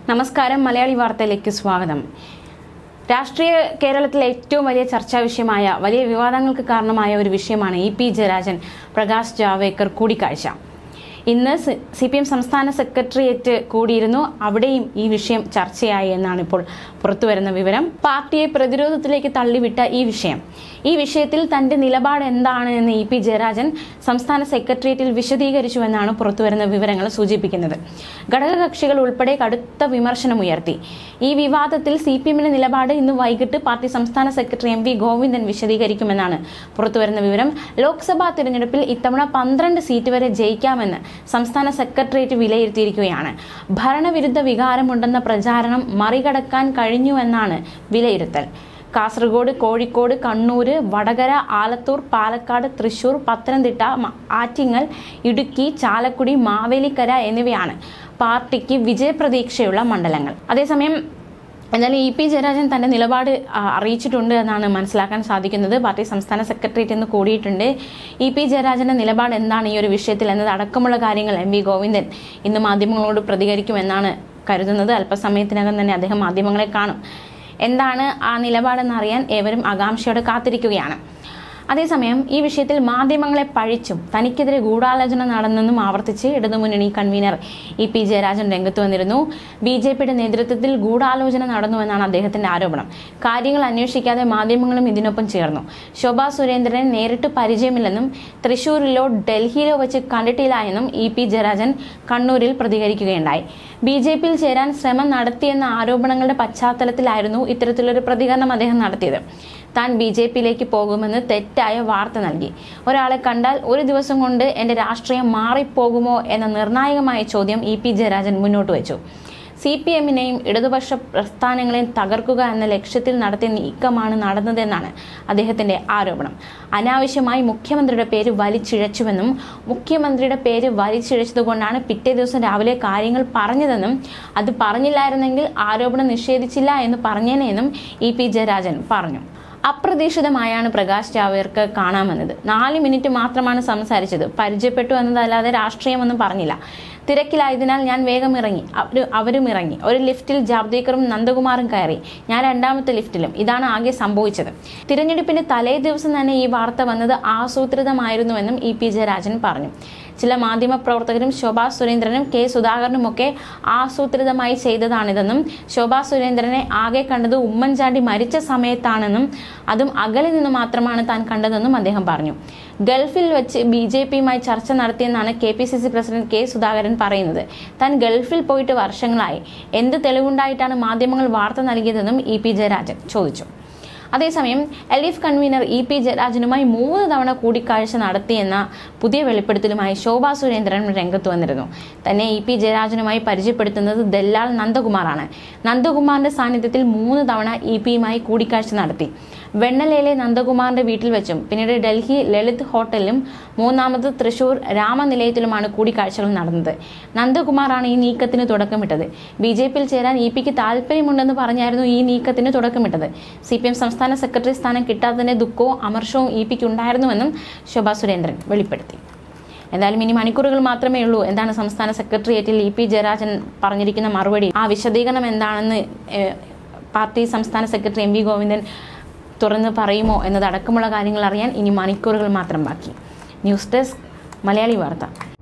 നമസ്കാരം മലയാളി വാർത്തയിലേക്ക് സ്വാഗതം രാഷ്ട്രീയ കേരളത്തിലെ ഏറ്റവും വലിയ ചർച്ചാ വിഷയമായ വലിയ വിവാദങ്ങൾക്ക് കാരണമായ ഒരു വിഷയമാണ് ഇ പി ജയരാജൻ പ്രകാശ് ജാവേക്കർ കൂടിക്കാഴ്ച ഇന്ന് സി പി എം സംസ്ഥാന സെക്രട്ടേറിയറ്റ് കൂടിയിരുന്നു അവിടെയും ഈ വിഷയം ചർച്ചയായി എന്നാണ് ഇപ്പോൾ പുറത്തുവരുന്ന വിവരം പാർട്ടിയെ പ്രതിരോധത്തിലേക്ക് തള്ളിവിട്ട ഈ വിഷയം ഈ വിഷയത്തിൽ തന്റെ നിലപാട് എന്താണ് എന്ന് ഇ പി ജയരാജൻ സംസ്ഥാന സെക്രട്ടേറിയറ്റിൽ വിശദീകരിച്ചുവെന്നാണ് പുറത്തുവരുന്ന വിവരങ്ങൾ സൂചിപ്പിക്കുന്നത് ഘടകകക്ഷികൾ ഉൾപ്പെടെ കടുത്ത വിമർശനമുയർത്തി ഈ വിവാദത്തിൽ സി പി എമ്മിന്റെ നിലപാട് ഇന്ന് വൈകിട്ട് പാർട്ടി സംസ്ഥാന സെക്രട്ടറി എം വി ഗോവിന്ദൻ വിശദീകരിക്കുമെന്നാണ് പുറത്തുവരുന്ന വിവരം ലോക്സഭാ തിരഞ്ഞെടുപ്പിൽ ഇത്തവണ പന്ത്രണ്ട് സീറ്റ് വരെ ജയിക്കാമെന്ന് സംസ്ഥാന സെക്രട്ടേറിയറ്റ് വിലയിരുത്തിയിരിക്കുകയാണ് ഭരണവിരുദ്ധ വികാരമുണ്ടെന്ന പ്രചാരണം മറികടക്കാൻ കഴിഞ്ഞുവെന്നാണ് വിലയിരുത്തൽ കാസർഗോഡ് കോഴിക്കോട് കണ്ണൂര് വടകര ആലത്തൂർ പാലക്കാട് തൃശൂർ പത്തനംതിട്ട മ- ആറ്റിങ്ങൽ ഇടുക്കി ചാലക്കുടി മാവേലിക്കര എന്നിവയാണ് പാർട്ടിക്ക് വിജയപ്രതീക്ഷയുള്ള മണ്ഡലങ്ങൾ അതേസമയം എന്നാലും ഇ പി ജയരാജൻ തന്റെ നിലപാട് ആ, അറിയിച്ചിട്ടുണ്ട് എന്നാണ് മനസ്സിലാക്കാൻ സാധിക്കുന്നത് പാർട്ടി സംസ്ഥാന സെക്രട്ടേറിയറ്റ് ഇന്ന് കൂടിയിട്ടുണ്ട് ഇ പി ജയരാജന്റെ നിലപാട് എന്താണ് ഈ ഒരു വിഷയത്തിൽ എന്നത് അടക്കമുള്ള കാര്യങ്ങൾ എം വി ഗോവിന്ദൻ ഇന്ന് മാധ്യമങ്ങളോട് പ്രതികരിക്കുമെന്നാണ് കരുതുന്നത് അല്പസമയത്തിനകം തന്നെ അദ്ദേഹം മാധ്യമങ്ങളെ കാണും എന്താണ് ആ നിലപാടെന്ന് അറിയാൻ ഏവരും ആകാംക്ഷയോടെ കാത്തിരിക്കുകയാണ് അതേസമയം ഈ വിഷയത്തിൽ മാധ്യമങ്ങളെ പഴിച്ചും തനിക്കെതിരെ ഗൂഢാലോചന നടന്നെന്നും ആവർത്തിച്ച് ഇടതുമുന്നണി കൺവീനർ ഇ പി ജയരാജൻ രംഗത്ത് വന്നിരുന്നു ബി ജെ പിയുടെ നേതൃത്വത്തിൽ ഗൂഢാലോചന നടന്നുവെന്നാണ് അദ്ദേഹത്തിന്റെ ആരോപണം കാര്യങ്ങൾ അന്വേഷിക്കാതെ മാധ്യമങ്ങളും ഇതിനൊപ്പം ചേർന്നു ശോഭാ സുരേന്ദ്രനെ നേരിട്ട് പരിചയമില്ലെന്നും തൃശൂരിലോ ഡൽഹിയിലോ വെച്ച് കണ്ടിട്ടില്ല എന്നും ഇ പി ജയരാജൻ കണ്ണൂരിൽ പ്രതികരിക്കുകയുണ്ടായി ബി ജെ പിയിൽ ചേരാൻ ശ്രമം നടത്തിയെന്ന ആരോപണങ്ങളുടെ പശ്ചാത്തലത്തിലായിരുന്നു ഇത്തരത്തിലൊരു പ്രതികരണം അദ്ദേഹം നടത്തിയത് താൻ ബി ജെ പിയിലേക്ക് പോകുമെന്ന് തെറ്റായ വാർത്ത നൽകി ഒരാളെ കണ്ടാൽ ഒരു ദിവസം കൊണ്ട് എന്റെ രാഷ്ട്രീയം മാറിപ്പോകുമോ എന്ന നിർണായകമായ ചോദ്യം ഇ പി ജയരാജൻ മുന്നോട്ട് വെച്ചു സി പി എമ്മിനെയും ഇടതുപക്ഷ പ്രസ്ഥാനങ്ങളെയും തകർക്കുക എന്ന ലക്ഷ്യത്തിൽ നടത്തിയ നീക്കമാണ് നടന്നതെന്നാണ് അദ്ദേഹത്തിന്റെ ആരോപണം അനാവശ്യമായി മുഖ്യമന്ത്രിയുടെ പേര് വലിച്ചിഴച്ചുവെന്നും മുഖ്യമന്ത്രിയുടെ പേര് വലിച്ചിഴച്ചതുകൊണ്ടാണ് പിറ്റേ ദിവസം രാവിലെ കാര്യങ്ങൾ പറഞ്ഞതെന്നും അത് പറഞ്ഞില്ലായിരുന്നെങ്കിൽ ആരോപണം നിഷേധിച്ചില്ല എന്ന് പറഞ്ഞേനെന്നും ഇ പി ജയരാജൻ പറഞ്ഞു അപ്രതീക്ഷിതമായാണ് പ്രകാശ് ജാവേർക്ക് കാണാമെന്നത് നാല് മിനിറ്റ് മാത്രമാണ് സംസാരിച്ചത് പരിചയപ്പെട്ടു എന്നതല്ലാതെ രാഷ്ട്രീയമൊന്നും പറഞ്ഞില്ല തിരക്കിലായതിനാൽ ഞാൻ വേഗം ഇറങ്ങി അവര് അവരും ഇറങ്ങി ഒരു ലിഫ്റ്റിൽ ജാവ്ദേക്കറും നന്ദകുമാറും കയറി ഞാൻ രണ്ടാമത്തെ ലിഫ്റ്റിലും ഇതാണ് ആകെ സംഭവിച്ചത് തിരഞ്ഞെടുപ്പിന്റെ തലേ ദിവസം തന്നെ ഈ വാർത്ത വന്നത് ആസൂത്രിതമായിരുന്നുവെന്നും ഇ പി ജയരാജൻ പറഞ്ഞു ചില മാധ്യമ പ്രവർത്തകരും ശോഭാ സുരേന്ദ്രനും കെ സുധാകരനുമൊക്കെ ആസൂത്രിതമായി ചെയ്തതാണിതെന്നും ശോഭാ സുരേന്ദ്രനെ ആകെ കണ്ടത് ഉമ്മൻചാണ്ടി മരിച്ച സമയത്താണെന്നും അതും അകലെ നിന്ന് മാത്രമാണ് താൻ കണ്ടതെന്നും അദ്ദേഹം പറഞ്ഞു ഗൾഫിൽ വെച്ച് ബി ജെ പിയുമായി ചർച്ച നടത്തിയെന്നാണ് K P C C president K Sudhakaran പറയുന്നത് താൻ ഗൾഫിൽ പോയിട്ട് വർഷങ്ങളായി എന്ത് തെളിവുണ്ടായിട്ടാണ് മാധ്യമങ്ങൾ വാർത്ത നൽകിയതെന്നും ഇ പി ജയരാജൻ ചോദിച്ചു അതേസമയം L D F convener E P ജയരാജനുമായി മൂന്ന് തവണ കൂടിക്കാഴ്ച നടത്തിയെന്ന പുതിയ വെളിപ്പെടുത്തലുമായി ശോഭാ സുരേന്ദ്രൻ രംഗത്ത് വന്നിരുന്നു തന്നെ ഇ പി ജയരാജനുമായി പരിചയപ്പെടുത്തുന്നത് ദല്ലാൽ നന്ദകുമാറാണ് നന്ദകുമാറിന്റെ സാന്നിധ്യത്തിൽ മൂന്ന് തവണ ഇ പിയുമായി കൂടിക്കാഴ്ച നടത്തി വെണ്ണലയിലെ നന്ദകുമാറിന്റെ വീട്ടിൽ വെച്ചും പിന്നീട് ഡൽഹി ലളിത് ഹോട്ടലിലും മൂന്നാമത് തൃശൂർ രാമനിലയത്തിലുമാണ് കൂടിക്കാഴ്ചകൾ നടന്നത് നന്ദകുമാറാണ് ഈ നീക്കത്തിന് തുടക്കമിട്ടത് ബി ജെ പിയിൽ ചേരാൻ ഇ പിക്ക് താല്പര്യമുണ്ടെന്ന് പറഞ്ഞായിരുന്നു ഈ നീക്കത്തിന് തുടക്കമിട്ടത് സി പി എം സംസ്ഥാന സെക്രട്ടറി സ്ഥാനം കിട്ടാത്തതിന്റെ ദുഃഖവും അമർഷവും ഇ പിക്ക് ഉണ്ടായിരുന്നുവെന്നും ശോഭാ സുരേന്ദ്രൻ വെളിപ്പെടുത്തി എന്തായാലും ഇനി മണിക്കൂറുകൾ മാത്രമേ ഉള്ളൂ എന്താണ് സംസ്ഥാന സെക്രട്ടേറിയറ്റിൽ ഇ പി ജയരാജൻ പറഞ്ഞിരിക്കുന്ന മറുപടി ആ വിശദീകരണം എന്താണെന്ന് ഏഹ്, പാർട്ടി സംസ്ഥാന സെക്രട്ടറി എം വി ഗോവിന്ദൻ തുറന്ന് പറയുമോ എന്നതടക്കമുള്ള കാര്യങ്ങൾ അറിയാൻ ഇനി മണിക്കൂറുകൾ മാത്രം ബാക്കി ന്യൂസ് ഡെസ്ക് മലയാളി വാർത്ത